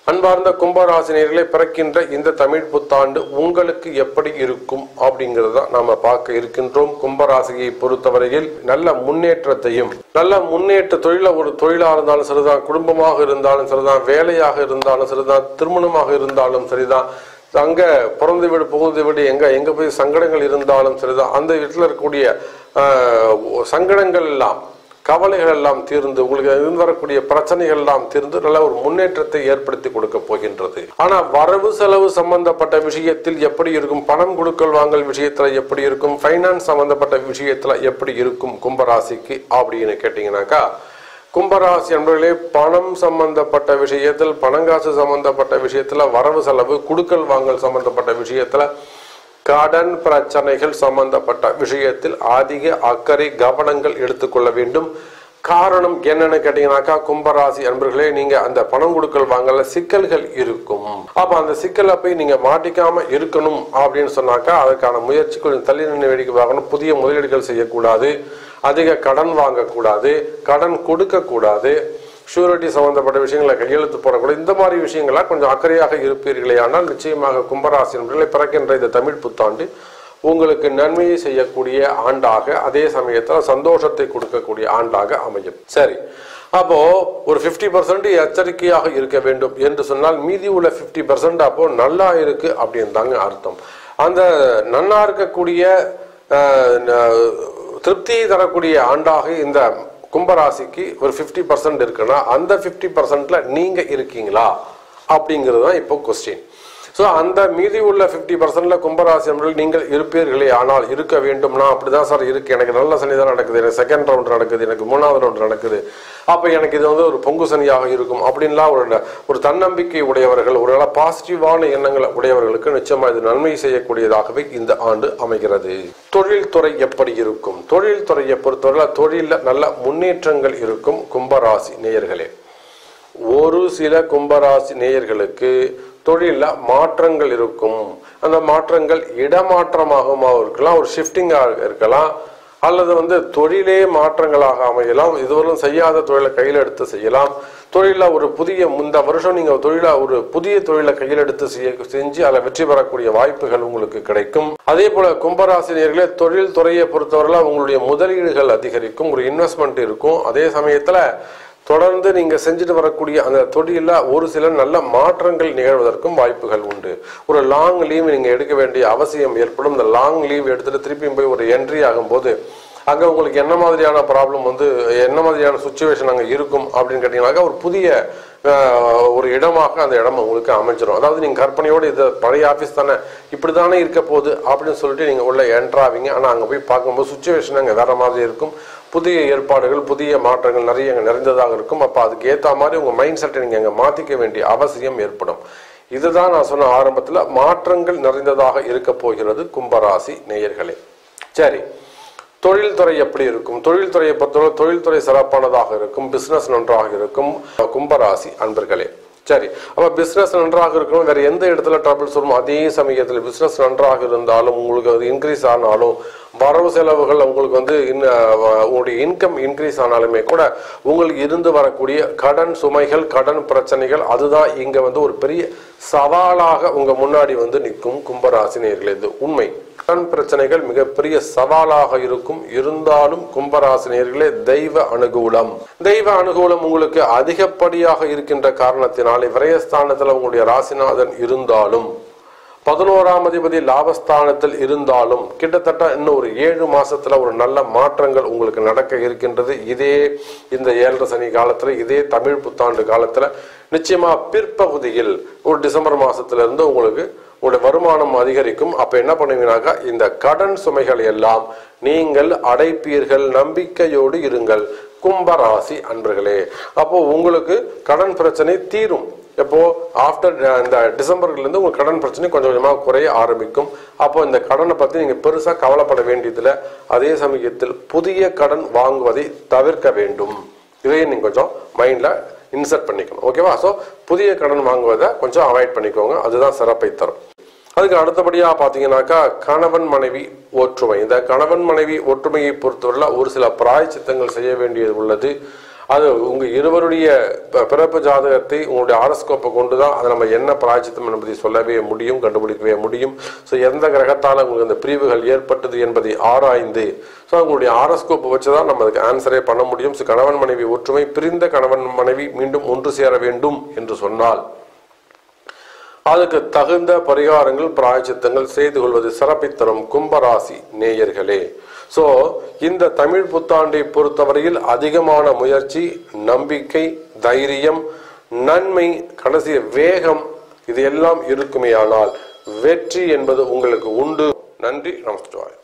அன்பார்ந்த கும்பராசினியர்களை பிறக்கின்ற இந்த தமிழ் புத்தாண்டு உங்களுக்கு எப்படி இருக்கும் அப்படிங்கறத நாம பார்க்க இருக்கின்றோம் கும்பராசியை பொறுத்தவரையில் நல்ல முன்னேற்றத்தையும் நல்ல முன்னேற்ற தொழில ஒரு தொழிலா இருந்தாலும் சரிதான் குடும்பமாக இருந்தாலும் சரிதான் வேலையாக இருந்தாலும் சரிதான் திருமணமாக இருந்தாலும் சரிதான் அங்க பிறந்த வீடு புகுந்த வீடு எங்க எங்க போய் சங்கடங்கள் இருந்தாலும் சரிதான் அந்த வீட்டில் இருக்கக்கூடிய ஆஹ், சங்கடங்கள் எல்லாம் கவலைகள் எல்லாம் தீர்ந்து உங்களுக்கு இருந்து வரக்கூடிய பிரச்சனைகள் எல்லாம் தீர்ந்து நல்ல ஒரு முன்னேற்றத்தை ஏற்படுத்தி கொடுக்க போகின்றது ஆனா வரவு செலவு சம்பந்தப்பட்ட விஷயத்தில் எப்படி இருக்கும் பணம் கொடுக்கல் வாங்கல் விஷயத்துல எப்படி இருக்கும் ஃபைனான்ஸ் சம்பந்தப்பட்ட விஷயத்துல எப்படி இருக்கும் கும்பராசிக்கு அப்படின்னு கேட்டீங்கன்னாக்கா கும்பராசி என்பவர்களே பணம் சம்பந்தப்பட்ட விஷயத்தில் பணங்காசு சம்பந்தப்பட்ட விஷயத்துல வரவு செலவு குடுக்கல் வாங்கல் சம்பந்தப்பட்ட விஷயத்துல கடன் பிரச்சனைகள் சம்பந்தப்பட்ட விஷயத்தில் அதிக அக்கறை கவனங்கள் எடுத்துக்கொள்ள வேண்டும் காரணம் என்னன்னு கேட்டீங்கன்னாக்கா கும்பராசி அன்பர்களே நீங்க அந்த பணம் கொடுக்கல் வாங்கல சிக்கல்கள் இருக்கும் அப்ப அந்த சிக்கலை போய் நீங்க மாட்டிக்காம இருக்கணும் அப்படின்னு சொன்னாக்கா அதுக்கான முயற்சி கொஞ்சம் தள்ளி நின்று வேடிக்கை பார்க்கணும் புதிய முதலீடுகள் செய்யக்கூடாது அதிக கடன் வாங்கக்கூடாது கடன் கொடுக்க கூடாது ஷூரிட்டி சம்பந்தப்பட்ட விஷயங்களை கையெழுத்து போடக்கூடாது இந்த மாதிரி விஷயங்கள்லாம் கொஞ்சம் அக்கறையாக இருப்பீர்களே ஆனால் நிச்சயமாக கும்பராசி நண்பர்களை பிறக்கின்ற இந்த தமிழ் புத்தாண்டு உங்களுக்கு நன்மையை செய்யக்கூடிய ஆண்டாக அதே சமயத்தில் சந்தோஷத்தை கொடுக்கக்கூடிய ஆண்டாக அமையும் சரி அப்போ ஒரு 50% பர்சன்ட் எச்சரிக்கையாக இருக்க வேண்டும் என்று சொன்னால் மீதி உள்ள 50% பர்சன்ட் அப்போ நல்லா இருக்கு அப்படின்னு தாங்க அர்த்தம் அந்த நன்னா இருக்கக்கூடிய அஹ், ந- திருப்தியை தரக்கூடிய ஆண்டாக இந்த கும்பராசிக்கு ஒரு 50% பர்சன்ட் இருக்குன்னா அந்த 50% பர்சன்ட்ல நீங்க இருக்கீங்களா அப்படிங்கிறது தான் இப்போ கொஸ்டின் ஸோ அந்த மீதி உள்ள 50% பர்சன்ட்ல கும்பராசி நண்பர்கள் நீங்கள் இருப்பீர்களே ஆனால் இருக்க வேண்டும்னா அப்படிதான் சார் இருக்கு எனக்கு நல்ல சனி தான் நடக்குது எனக்கு செகண்ட் ரவுண்ட் நடக்குது எனக்கு மூணாவது ரவுண்ட் நடக்குது அப்போ எனக்கு இது வந்து ஒரு பொங்கு சனியாக இருக்கும் அப்படின்லாம் ஒரு ஒரு தன்னம்பிக்கை உடையவர்கள் ஒரு நல்ல பாசிட்டிவான எண்ணங்கள் உடையவர்களுக்கு நிச்சயமா இது நன்மை செய்யக்கூடியதாகவே இந்த ஆண்டு அமைகிறது தொழில்துறை எப்படி இருக்கும் தொழில்துறையை பொறுத்தவரை தொழிலில் நல்ல முன்னேற்றங்கள் இருக்கும் கும்பராசி நேயர்களே ஒரு சில கும்பராசி நேயர்களுக்கு தொழிலில் மாற்றங்கள் இருக்கும் அந்த மாற்றங்கள் இடமாற்றமாகவும் இருக்கலாம் ஒரு ஷிஃப்டிங்காக இருக்கலாம் அல்லது வந்து தொழிலே மாற்றங்களாக அமையலாம் இதுவரையும் செய்யாத தொழிலை கையில் எடுத்து செய்யலாம் தொழிலில் ஒரு புதிய இந்த வருஷம் நீங்கள் தொழிலை ஒரு புதிய தொழிலை கையில் எடுத்து செய்ய செஞ்சு அதில் வெற்றி பெறக்கூடிய வாய்ப்புகள் உங்களுக்கு கிடைக்கும் அதே போல கும்பராசினியர்களே தொழில் துறையை பொறுத்தவரையில உங்களுடைய முதலீடுகள் அதிகரிக்கும் ஒரு இன்வெஸ்ட்மெண்ட் இருக்கும் அதே சமயத்தில் தொடர்ந்து நீங்க செஞ்சுட்டு வரக்கூடிய அந்த தொழில ஒரு சில நல்ல மாற்றங்கள் நிகழ்வதற்கும் வாய்ப்புகள் உண்டு ஒரு லாங் லீவ் நீங்க எடுக்க வேண்டிய அவசியம் ஏற்படும் இந்த லாங் லீவ் எடுத்துட்டு திருப்பியும் போய் ஒரு என்ட்ரி ஆகும்போது அங்க உங்களுக்கு என்ன மாதிரியான ப்ராப்ளம் வந்து என்ன மாதிரியான சுச்சுவேஷன் அங்க இருக்கும் அப்படின்னு கேட்டீங்கன்னாக்கா ஒரு புதிய ஆஹ், ஒரு இடமாக அந்த இடம் உங்களுக்கு அமைஞ்சிரும் அதாவது நீங்க கற்பனையோடு இது பழைய ஆபீஸ் தானே இப்படிதானே இருக்க போகுது அப்படின்னு சொல்லிட்டு நீங்க உள்ள என்ட்ராவீங்க ஆனா அங்க போய் பார்க்கும்போது சுச்சுவேஷன் அங்க வேற மாதிரி இருக்கும் புதிய ஏற்பாடுகள் புதிய மாற்றங்கள் நிறைய அங்கே நிறைந்ததாக இருக்கும் அப்போ அதுக்கு ஏற்ற மாதிரி உங்கள் மைண்ட் செட்டை நீங்கள் அங்கே மாற்றிக்க வேண்டிய அவசியம் ஏற்படும் இதுதான் நான் சொன்ன ஆரம்பத்தில் மாற்றங்கள் நிறைந்ததாக இருக்க போகிறது கும்பராசி நேயர்களே சரி தொழில்துறை எப்படி இருக்கும் தொழில்துறையை பொறுத்தவரை தொழில்துறை சிறப்பானதாக இருக்கும் பிசினஸ் நன்றாக இருக்கும் கும்பராசி அன்பர்களே சரி அப்ப பிசினஸ் நன்றாக இருக்கணும் வேற எந்த இடத்துல ட்ரபிள்ஸ் வரும் அதே சமயத்தில் பிசினஸ் நன்றாக இருந்தாலும் உங்களுக்கு அது இன்க்ரீஸ் ஆனாலும் வரவு செலவுகள் உங்களுக்கு வந்து இன்ன- அஹ் உங்களுடைய இன்கம் இன்க்ரீஸ் ஆனாலுமே கூட உங்களுக்கு இருந்து வரக்கூடிய கடன் சுமைகள் கடன் பிரச்சனைகள் அதுதான் இங்க வந்து ஒரு பெரிய சவாலாக உங்க முன்னாடி வந்து நிற்கும் கும்பராசினியர்களே இது உண்மை கடன் பிரச்சனைகள் மிகப்பெரிய சவாலாக இருக்கும் இருந்தாலும் கும்பராசினியர்களே தெய்வ அனுகூலம் தெய்வ அனுகூலம் உங்களுக்கு அதிகப்படியாக இருக்கின்ற காரணத்தினாலே விரயஸ்தானத்தில் உங்களுடைய ராசிநாதன் இருந்தாலும் பதினோராம் அதிபதி லாபஸ்தானத்தில் இருந்தாலும் கிட்டத்தட்ட இன்னும் ஒரு ஏழு மாசத்துல ஒரு நல்ல மாற்றங்கள் உங்களுக்கு நடக்க இருக்கின்றது இதே இந்த ஏழரை சனி காலத்துல இதே தமிழ் புத்தாண்டு காலத்துல நிச்சயமா பிற்பகுதியில் ஒரு டிசம்பர் மாசத்துல இருந்து உங்களுக்கு உங்களுடைய வருமானம் அதிகரிக்கும் அப்ப என்ன பண்ணுவீங்கன்னாக்கா இந்த கடன் சுமைகள் எல்லாம் நீங்கள் அடைப்பீர்கள் நம்பிக்கையோடு இருங்கள் கும்பராசி அன்பர்களே அப்போ உங்களுக்கு கடன் பிரச்சனை தீரும் எப்போ ஆஃப்டர் இந்த டிசம்பர்ல இருந்து உங்க கடன் பிரச்சனை கொஞ்சம் கொஞ்சமா குறைய ஆரம்பிக்கும் அப்போ இந்த கடனை பத்தி நீங்க பெருசா கவலைப்பட வேண்டியதில்லை அதே சமயத்தில் புதிய கடன் வாங்குவதை தவிர்க்க வேண்டும் இதையும் நீங்க கொஞ்சம் மைண்ட்ல இன்சர்ட் பண்ணிக்கணும் ஓகேவா ஸோ புதிய கடன் வாங்குவதை கொஞ்சம் அவாய்ட் பண்ணிக்கோங்க அதுதான் சிறப்பை தரும் அதுக்கு அடுத்தபடியா பாத்தீங்கன்னாக்கா கணவன் மனைவி ஒற்றுமை இந்த கணவன் மனைவி ஒற்றுமையை பொறுத்தவரையில் ஒரு சில பிராயச்சித்தங்கள் செய்ய வேண்டியது உள்ளது அது உங்க இருவருடைய ப- பிறப்பு ஜாதகத்தை உங்களுடைய ஆரஸ்கோப்பை கொண்டு தான் அதை நம்ம என்ன பிராய்ச்சித்தம் என்பதை சொல்லவே முடியும் கண்டுபிடிக்கவே முடியும் ஸோ எந்த கிரகத்தால் உங்களுக்கு அந்த பிரிவுகள் ஏற்பட்டது என்பதை ஆராய்ந்து ஸோ உங்களுடைய ஆரஸ்கோப்பை வச்சு தான் நம்ம அதுக்கு ஆன்சரே பண்ண முடியும் ஸோ கணவன் மனைவி ஒற்றுமை பிரிந்த கணவன் மனைவி மீண்டும் ஒன்று சேர வேண்டும் என்று சொன்னால் அதுக்கு தகுந்த பரிகாரங்கள் பிராயச்சித்தங்கள் செய்து கொள்வது சிறப்பை தரும் கும்பராசி நேயர்களே சோ இந்த தமிழ் புத்தாண்டை பொறுத்தவரையில் அதிகமான முயற்சி நம்பிக்கை தைரியம் நன்மை கடைசி வேகம் இது எல்லாம் இருக்குமேயானால் வெற்றி என்பது உங்களுக்கு உண்டு நன்றி நமஸ்காரம்